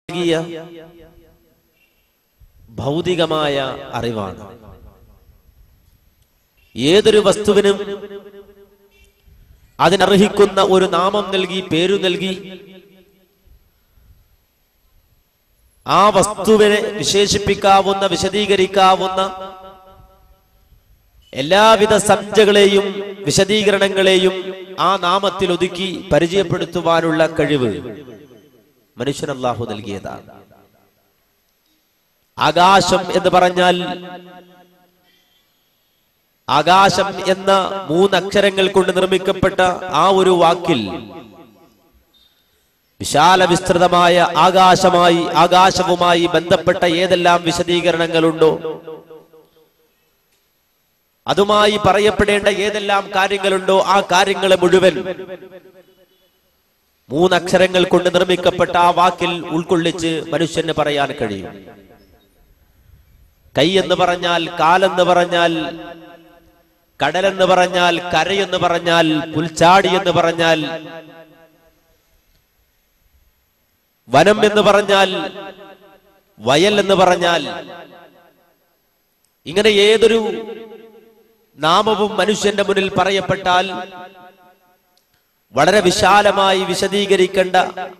നൽകിയ ഭൗതികമായ അറിവാണ് ഏതൊരു വസ്തുവിനും അതിനർഹിക്കുന്ന ഒരു നാമം നൽകി പേരു നൽകി ആ വസ്തുവിനെ വിശേഷിപ്പിക്കാവുന്ന വിശദീകരിക്കാവുന്ന എല്ലാവിധ സംജ്ഞകളെയും വിശദീകരണങ്ങളെയും ആ നാമത്തിൽ ഒതുക്കി പരിചയപ്പെടുത്തുവാനുള്ള കഴിവ് മനുഷ്യൻ അള്ളാഹു നൽകിയതാണ് ആകാശം എന്ന് പറഞ്ഞാൽ ആകാശം എന്ന മൂന്നക്ഷരങ്ങൾ കൊണ്ട് നിർമ്മിക്കപ്പെട്ട ആ ഒരു വാക്കിൽ വിശാല വിസ്തൃതമായ ആകാശമായി ആകാശവുമായി ബന്ധപ്പെട്ട ഏതെല്ലാം വിശദീകരണങ്ങളുണ്ടോ അതുമായി പറയപ്പെടേണ്ട ഏതെല്ലാം കാര്യങ്ങളുണ്ടോ ആ കാര്യങ്ങളെ മുഴുവൻ മൂന്നക്ഷരങ്ങൾ കൊണ്ട് നിർമ്മിക്കപ്പെട്ട ആ വാക്കിൽ ഉൾക്കൊള്ളിച്ച് മനുഷ്യന് പറയാൻ കഴിയും കൈ എന്ന് പറഞ്ഞാൽ കാലെന്ന് പറഞ്ഞാൽ കടലെന്ന് പറഞ്ഞാൽ കരയെന്ന് പറഞ്ഞാൽ പുൽച്ചാടി എന്ന് പറഞ്ഞാൽ വനം എന്ന് പറഞ്ഞാൽ വയൽ എന്ന് പറഞ്ഞാൽ ഇങ്ങനെ ഏതൊരു നാമവും മനുഷ്യന്റെ മുന്നിൽ പറയപ്പെട്ടാൽ വളരെ വിശാലമായി വിശദീകരിക്കേണ്ട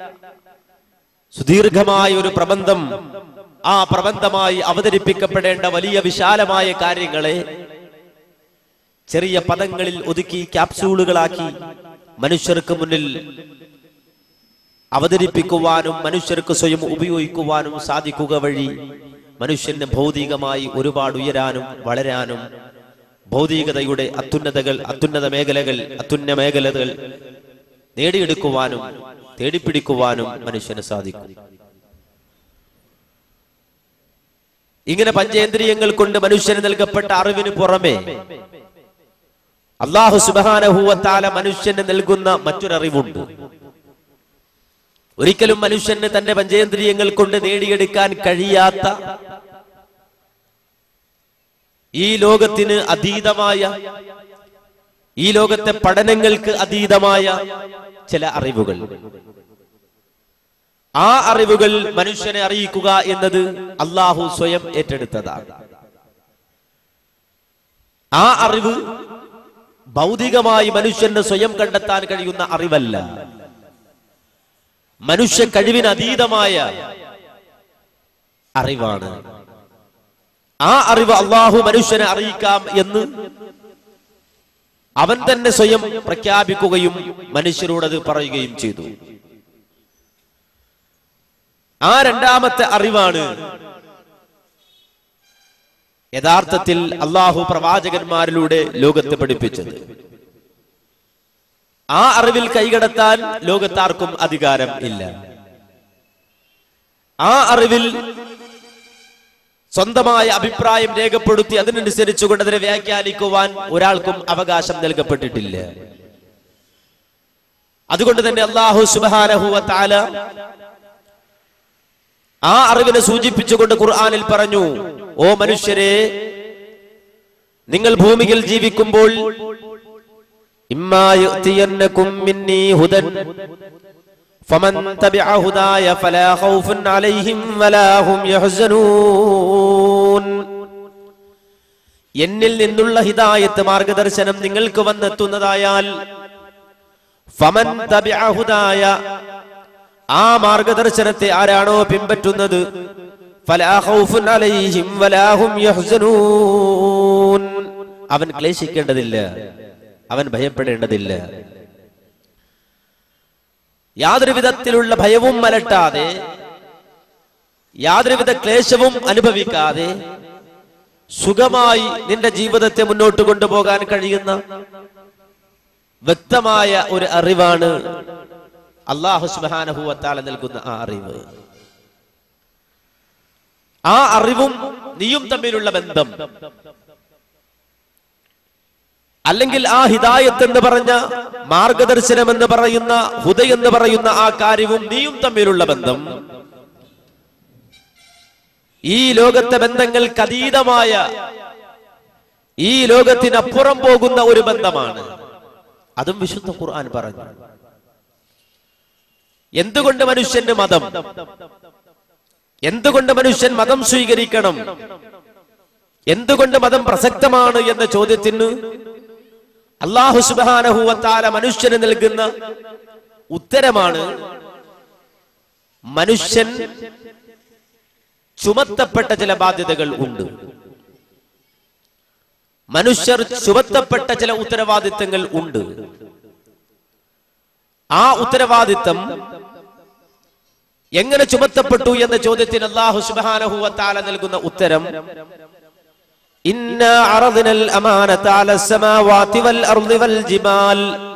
സുദീർഘമായ ഒരു പ്രബന്ധം ആ പ്രബന്ധമായി അവതരിപ്പിക്കപ്പെടേണ്ട വലിയ വിശാലമായ കാര്യങ്ങളെ ചെറിയ പദങ്ങളിൽ ഒതുക്കി ക്യാപ്സ്യൂളുകളാക്കി മനുഷ്യർക്ക് മുന്നിൽ അവതരിപ്പിക്കുവാനും മനുഷ്യർക്ക് സ്വയം ഉപയോഗിക്കുവാനും സാധിക്കുക വഴി മനുഷ്യന് ഭൗതികമായി ഒരുപാട് ഉയരാനും വളരാനും ഭൗതികതയുടെ അത്യുന്നതകൾ അത്യുന്നത മേഖലകൾ അത്യുന്ന മേഖലകൾ നേടിയെടുക്കുവാനും തേടിപ്പിടിക്കുവാനും മനുഷ്യന് സാധിക്കും ഇങ്ങനെ പഞ്ചേന്ദ്രിയങ്ങൾ കൊണ്ട് മനുഷ്യന് നൽകപ്പെട്ട അറിവിന് പുറമെ അള്ളാഹു സുബാനഹൂവത്താല മനുഷ്യന് നൽകുന്ന മറ്റൊരറിവുണ്ട് ഒരിക്കലും മനുഷ്യന് തന്റെ പഞ്ചേന്ദ്രിയങ്ങൾ കൊണ്ട് നേടിയെടുക്കാൻ കഴിയാത്ത ഈ ലോകത്തിന് അതീതമായ ഈ ലോകത്തെ പഠനങ്ങൾക്ക് അതീതമായ ചില അറിവുകൾ ആ അറിവുകൾ മനുഷ്യനെ അറിയിക്കുക എന്നത് അള്ളാഹു സ്വയം ഏറ്റെടുത്തതാണ് ആ അറിവ് ഭൗതികമായി മനുഷ്യന് സ്വയം കണ്ടെത്താൻ കഴിയുന്ന അറിവല്ല മനുഷ്യ കഴിവിന് അതീതമായ അറിവാണ് ആ അറിവ് അള്ളാഹു മനുഷ്യനെ അറിയിക്കാം എന്ന് അവൻ തന്നെ സ്വയം പ്രഖ്യാപിക്കുകയും മനുഷ്യരോടത് പറയുകയും ചെയ്തു ആ രണ്ടാമത്തെ അറിവാണ് യഥാർത്ഥത്തിൽ അള്ളാഹു പ്രവാചകന്മാരിലൂടെ ലോകത്തെ പഠിപ്പിച്ചത് ആ അറിവിൽ കൈകടത്താൻ ലോകത്താർക്കും അധികാരം ഇല്ല ആ അറിവിൽ സ്വന്തമായ അഭിപ്രായം രേഖപ്പെടുത്തി അതിനനുസരിച്ചുകൊണ്ട് അതിനെ വ്യാഖ്യാനിക്കുവാൻ ഒരാൾക്കും അവകാശം നൽകപ്പെട്ടിട്ടില്ല അതുകൊണ്ട് തന്നെ അള്ളാഹു സുബാനഹുവ താല ആ അറിവിനെ സൂചിപ്പിച്ചുകൊണ്ട് ഖുർആാനിൽ പറഞ്ഞു ഓ മനുഷ്യരെ നിങ്ങൾ ഭൂമിയിൽ ജീവിക്കുമ്പോൾ ഇമ്മാ യഅ്തിയന്നകും മിന്നീ ഹുദൻ فمن تبع هداي فلا خوف عليهم ولا هم يحزنون എന്നിൽ നിന്നുള്ള ഹിദായത്ത് മാർഗദർശനം നിങ്ങൾക്ക് വന്നെത്തുന്നതായാൽ ഫമൻ തബിഅ ഹുദായ ആ മാർഗദർശനത്തെ ആരാണോ പിൻപറ്റുന്നത് ഫലാ ഖൗഫുൻ അലൈഹിം വലാ ഹും യഹ്സനൂൻ അവൻ ക്ലേശിക്കേണ്ടതില്ല അവൻ ഭയപ്പെടേണ്ടതില്ല യാതൊരു വിധത്തിലുള്ള ഭയവും അലട്ടാതെ യാതൊരുവിധ ക്ലേശവും അനുഭവിക്കാതെ സുഖമായി നിന്റെ ജീവിതത്തെ മുന്നോട്ട് കൊണ്ടുപോകാൻ കഴിയുന്ന വ്യക്തമായ ഒരു അറിവാണ് അള്ളാഹു സുബാനഹുവത്താല നൽകുന്ന ആ അറിവ് ആ അറിവും നീയും തമ്മിലുള്ള ബന്ധം അല്ലെങ്കിൽ ആ ഹിദായത്ത് എന്ന് പറഞ്ഞ മാർഗദർശനം എന്ന് പറയുന്ന ഹുദ എന്ന് പറയുന്ന ആ കാര്യവും നീയും തമ്മിലുള്ള ബന്ധം ഈ ലോകത്തെ ബന്ധങ്ങൾക്ക് അതീതമായ ഈ ലോകത്തിനപ്പുറം പോകുന്ന ഒരു ബന്ധമാണ് അതും വിശുദ്ധ ഖുർആൻ പറഞ്ഞു എന്തുകൊണ്ട് മനുഷ്യന്റെ മതം എന്തുകൊണ്ട് മനുഷ്യൻ മതം സ്വീകരിക്കണം എന്തുകൊണ്ട് മതം പ്രസക്തമാണ് എന്ന ചോദ്യത്തിന് അള്ളാഹു സുബാനഹുവത്താല മനുഷ്യന് നൽകുന്ന ഉത്തരമാണ് മനുഷ്യൻ ചുമത്തപ്പെട്ട ചില ബാധ്യതകൾ ഉണ്ട് മനുഷ്യർ ചുമത്തപ്പെട്ട ചില ഉത്തരവാദിത്തങ്ങൾ ഉണ്ട് ആ ഉത്തരവാദിത്തം എങ്ങനെ ചുമത്തപ്പെട്ടു എന്ന ചോദ്യത്തിന് അള്ളാഹു സുബാനഹുവത്താല നൽകുന്ന ഉത്തരം إنا عرضنا الأمانة على السماوات والأرض والجبال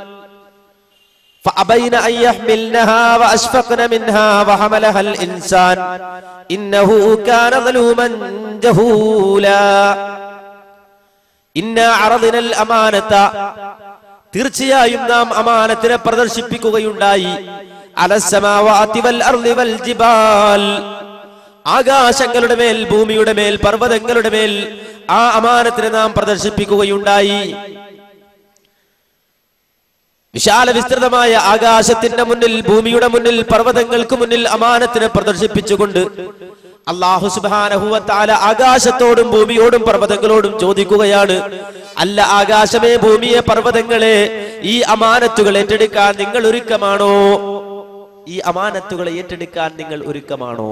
فأبين أن يحملنها وأشفقن منها وحملها الإنسان إنه كان ظلوما جهولا إنا عرضنا الأمانة തീർച്ചയായും നാം അമാനത്തിനെ പ്രദർശിപ്പിക്കുകയുണ്ടായി അലസമാവാതി വൽ അർളി വൽ ജിബാൽ ആകാശങ്ങളുടെ മേൽ ഭൂമിയുടെ മേൽ പർവ്വതങ്ങളുടെ മേൽ ആ അമാനത്തിനെ നാം പ്രദർശിപ്പിക്കുകയുണ്ടായി വിശാല വിസ്തൃതമായ ആകാശത്തിന്റെ മുന്നിൽ ഭൂമിയുടെ മുന്നിൽ പർവ്വതങ്ങൾക്ക് മുന്നിൽ അമാനത്തിനെ പ്രദർശിപ്പിച്ചുകൊണ്ട് അള്ളാഹു സുബാനഹുവത്താല ആകാശത്തോടും ഭൂമിയോടും പർവ്വതങ്ങളോടും ചോദിക്കുകയാണ് അല്ല ആകാശമേ ഭൂമിയെ പർവ്വതങ്ങളെ ഈ അമാനത്തുകൾ ഏറ്റെടുക്കാൻ നിങ്ങൾ ഒരുക്കമാണോ ഈ അമാനത്തുകളെ ഏറ്റെടുക്കാൻ നിങ്ങൾ ഒരുക്കമാണോ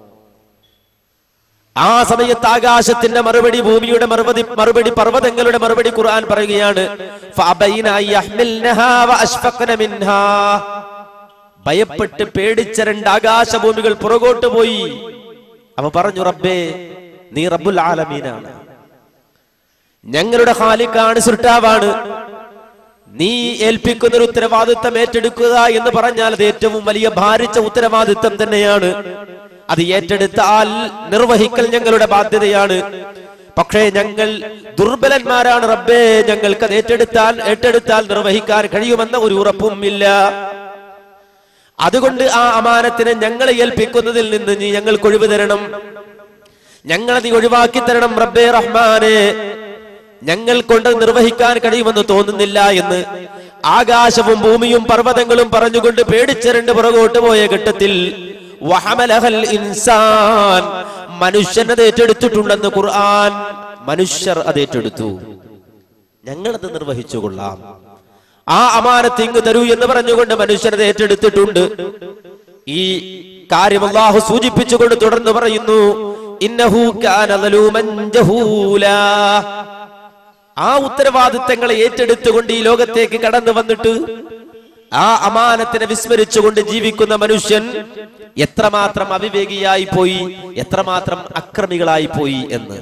ആ സമയത്ത് ആകാശത്തിന്റെ മറുപടി ഭൂമിയുടെ മറുപടി മറുപടി പർവ്വതങ്ങളുടെ മറുപടി ഖുർആൻ പറയുകയാണ് ഫഅബൈന അൻ യഹ്മിൽനഹാ വഅശ്ഫഖന മിൻഹാ. ഭയപ്പെട്ട് പേടിച്ച രണ്ട് ആകാശഭൂമികൾ പുറകോട്ട് പോയി അവ പറഞ്ഞു റബ്ബേ നീ റബ്ബുൽ ആലമീനാണ് ഞങ്ങളുടെ ഖാലിക്കാണ് സൃഷ്ടാവാണ് നീ ഏൽപ്പിക്കുന്ന ഒരു ഉത്തരവാദിത്തം ഏറ്റെടുക്കുക എന്ന് പറഞ്ഞാൽ അത് ഏറ്റവും വലിയ ഭാരിച്ച ഉത്തരവാദിത്തം തന്നെയാണ് അത് ഏറ്റെടുത്താൽ നിർവഹിക്കൽ ഞങ്ങളുടെ ബാധ്യതയാണ് പക്ഷേ ഞങ്ങൾ ദുർബലന്മാരാണ് റബ്ബേ ഞങ്ങൾക്ക് അത് ഏറ്റെടുത്താൽ ഏറ്റെടുത്താൽ നിർവഹിക്കാൻ കഴിയുമെന്ന ഒരു ഉറപ്പും ഇല്ല അതുകൊണ്ട് ആ അമാനത്തിനെ ഞങ്ങളെ ഏൽപ്പിക്കുന്നതിൽ നിന്ന് നീ ഞങ്ങൾക്ക് ഒഴിവ് തരണം ഞങ്ങളെ നീ ഒഴിവാക്കി തരണം റബ്ബേ റഹ്മാനെ ഞങ്ങൾ കൊണ്ട് നിർവഹിക്കാൻ കഴിയുമെന്ന് തോന്നുന്നില്ല എന്ന് ആകാശവും ഭൂമിയും പർവ്വതങ്ങളും പറഞ്ഞുകൊണ്ട് പേടിച്ചരണ്ട് പുറകോട്ട് പോയ ഘട്ടത്തിൽ വഹമലഹൽ ഇൻസാൻ മനുഷ്യൻ അത് ഏറ്റെടുത്തിട്ടുണ്ടെന്ന് ഖുർആൻ മനുഷ്യർ അത് ഏറ്റെടുത്തു ഞങ്ങളത് നിർവഹിച്ചു കൊള്ളാം ആ അമാനത്ത് ഇങ്ങ് തരൂ എന്ന് പറഞ്ഞുകൊണ്ട് മനുഷ്യനത് ഏറ്റെടുത്തിട്ടുണ്ട് ഈ കാര്യം അള്ളാഹു സൂചിപ്പിച്ചുകൊണ്ട് തുടർന്ന് പറയുന്നു ഇന്നഹു കാന ളലൂമൻ ജഹൂലാ. ആ ഉത്തരവാദിത്തങ്ങളെ ഏറ്റെടുത്തുകൊണ്ട് ഈ ലോകത്തേക്ക് കടന്നു വന്നിട്ട് ആ അമാനത്തിനെ വിസ്മരിച്ചുകൊണ്ട് ജീവിക്കുന്ന മനുഷ്യൻ എത്രമാത്രം അവിവേകിയായി പോയി എത്രമാത്രം അക്രമികളായി പോയി എന്ന്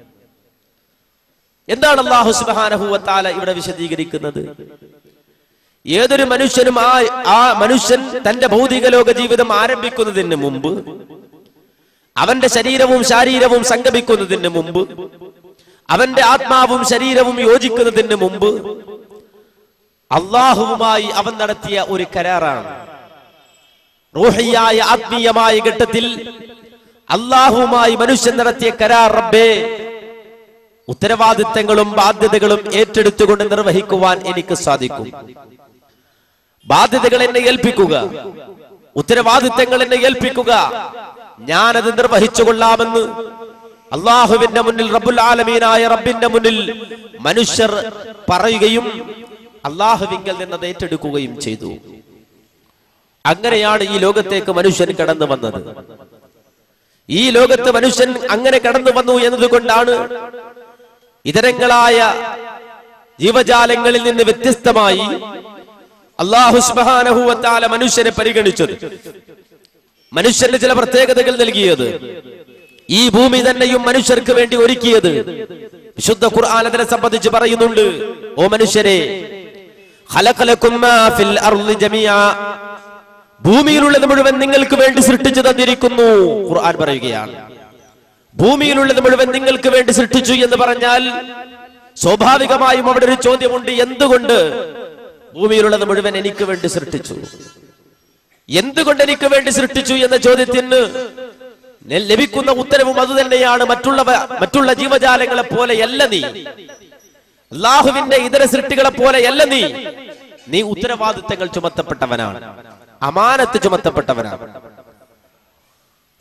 എന്താണ് അള്ളാഹു സുബാനഹുവത്താല ഇവിടെ വിശദീകരിക്കുന്നത് ഏതൊരു മനുഷ്യനും ആ ആ മനുഷ്യൻ തന്റെ ഭൗതിക ലോക ജീവിതം ആരംഭിക്കുന്നതിന് മുമ്പ് അവന്റെ ശരീരവും ശാരീരവും സംഗമിക്കുന്നതിന് മുമ്പ് അവന്റെ ആത്മാവും ശരീരവും യോജിക്കുന്നതിന് മുമ്പ് അള്ളാഹുവുമായി അവൻ നടത്തിയ ഒരു കരാറാണ് റൂഹിയായ ആത്മീയമായ ഘട്ടത്തിൽ അള്ളാഹുവുമായി മനുഷ്യൻ നടത്തിയ കരാർ റബ്ബേ ഉത്തരവാദിത്തങ്ങളും ബാധ്യതകളും ഏറ്റെടുത്തുകൊണ്ട് നിർവഹിക്കുവാൻ എനിക്ക് സാധിക്കും ബാധ്യതകൾ എന്നെ ഏൽപ്പിക്കുക ഉത്തരവാദിത്തങ്ങൾ എന്നെ ഏൽപ്പിക്കുക ഞാനത് നിർവഹിച്ചു കൊള്ളാമെന്ന് അള്ളാഹുവിന്റെ മുന്നിൽ റബ്ബുൽ ആലമീനായ റബ്ബിന്റെ മുന്നിൽ മനുഷ്യർ പറയുകയും അള്ളാഹുവിങ്കൽ നിന്നത് ഏറ്റെടുക്കുകയും ചെയ്തു അങ്ങനെയാണ് ഈ ലോകത്തേക്ക് മനുഷ്യൻ കടന്നു വന്നത് ഈ ലോകത്ത് മനുഷ്യൻ അങ്ങനെ കടന്നു വന്നു എന്നതുകൊണ്ടാണ് ഇതരങ്ങളായ ജീവജാലങ്ങളിൽ നിന്ന് വ്യത്യസ്തമായി അള്ളാഹു സുബ്ഹാനഹുവത്താല മനുഷ്യനെ പരിഗണിച്ചത് മനുഷ്യന് ചില പ്രത്യേകതകൾ നൽകിയത് ഈ ഭൂമി തന്നെയും മനുഷ്യർക്ക് വേണ്ടി ഒരുക്കിയത് വിശുദ്ധ ഖുർആൻ അതിനെ സംബന്ധിച്ച് പറയുന്നുണ്ട് ഓ മനുഷ്യരെ ഖലഖലകും മാ ഫിൽ അർളി ജമിഅ ഭൂമിയിലുള്ളത് മുഴുവൻ നിങ്ങൾക്ക് വേണ്ടി സൃഷ്ടിച്ചു തന്നിരിക്കുന്നു ഖുർആൻ പറയുകയാണ് ഭൂമിയിലുള്ളത് മുഴുവൻ നിങ്ങൾക്ക് വേണ്ടി സൃഷ്ടിച്ചു എന്ന് പറഞ്ഞാൽ സ്വാഭാവികമായും അവിടെ ഒരു ചോദ്യമുണ്ട് എന്തുകൊണ്ട് ഭൂമിയിലുള്ളത് മുഴുവൻ എനിക്ക് വേണ്ടി സൃഷ്ടിച്ചു എന്തുകൊണ്ട് എനിക്ക് വേണ്ടി സൃഷ്ടിച്ചു എന്ന ചോദ്യത്തിന് നെ- ലഭിക്കുന്ന ഉത്തരവും അതുതന്നെയാണ് മറ്റുള്ള മറ്റുള്ള ജീവജാലങ്ങളെ പോലെയല്ല നീ അള്ളാഹുവിന്റെ ഇതര സൃഷ്ടികളെ പോലെയല്ല നീ നീ ഉത്തരവാദിത്തങ്ങൾ ചുമത്തപ്പെട്ടവനാണ് അമാനത്ത് ചുമത്തപ്പെട്ടവനാണ്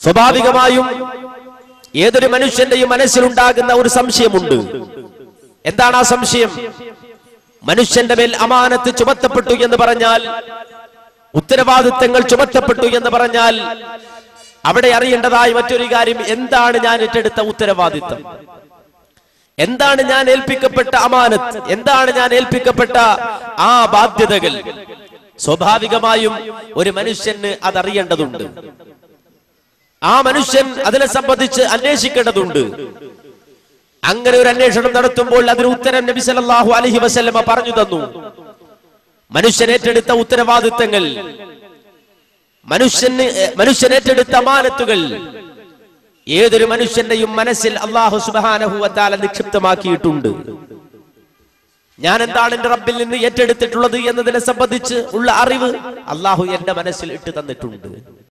സ്വാഭാവികമായും ഏതൊരു മനുഷ്യന്റെയും മനസ്സിലുണ്ടാകുന്ന ഒരു സംശയമുണ്ട് എന്താണ് ആ സംശയം മനുഷ്യന്റെ മേൽ അമാനത്ത് ചുമത്തപ്പെട്ടു എന്ന് പറഞ്ഞാൽ ഉത്തരവാദിത്തങ്ങൾ ചുമത്തപ്പെട്ടു എന്ന് പറഞ്ഞാൽ അവിടെ അറിയേണ്ടതായ മറ്റൊരു കാര്യം എന്താണ് ഞാൻ ഏറ്റെടുത്ത ഉത്തരവാദിത്തം എന്താണ് ഞാൻ ഏൽപ്പിക്കപ്പെട്ട അമാനത്ത് എന്താണ് ഞാൻ ഏൽപ്പിക്കപ്പെട്ട ആ ബാധ്യതകൾ സ്വാഭാവികമായും ഒരു മനുഷ്യന് അതറിയേണ്ടതുണ്ട് ആ മനുഷ്യൻ അതിനെ സംബന്ധിച്ച് അന്വേഷിക്കേണ്ടതുണ്ട് അങ്ങനെ ഒരു അന്വേഷണം നടത്തുമ്പോൾ അതിന് ഉത്തരം നബി സല്ലല്ലാഹു അലൈഹി വസല്ലമ പറഞ്ഞു തന്നു മനുഷ്യൻ ഏറ്റെടുത്ത ഉത്തരവാദിത്തങ്ങൾ മനുഷ്യന് മനുഷ്യൻ ഏറ്റെടുത്ത അമാനത്തുകൾ ഏതൊരു മനുഷ്യന്റെയും മനസ്സിൽ അള്ളാഹു സുബ്ഹാനഹു വതആല നിക്ഷിപ്തമാക്കിയിട്ടുണ്ട് ഞാൻ എന്താണ് എന്റെ റബ്ബിൽ നിന്ന് ഏറ്റെടുത്തിട്ടുള്ളത് എന്നതിനെ സംബന്ധിച്ച് ഉള്ള അറിവ് അള്ളാഹു എന്റെ മനസ്സിൽ ഇട്ട് തന്നിട്ടുണ്ട്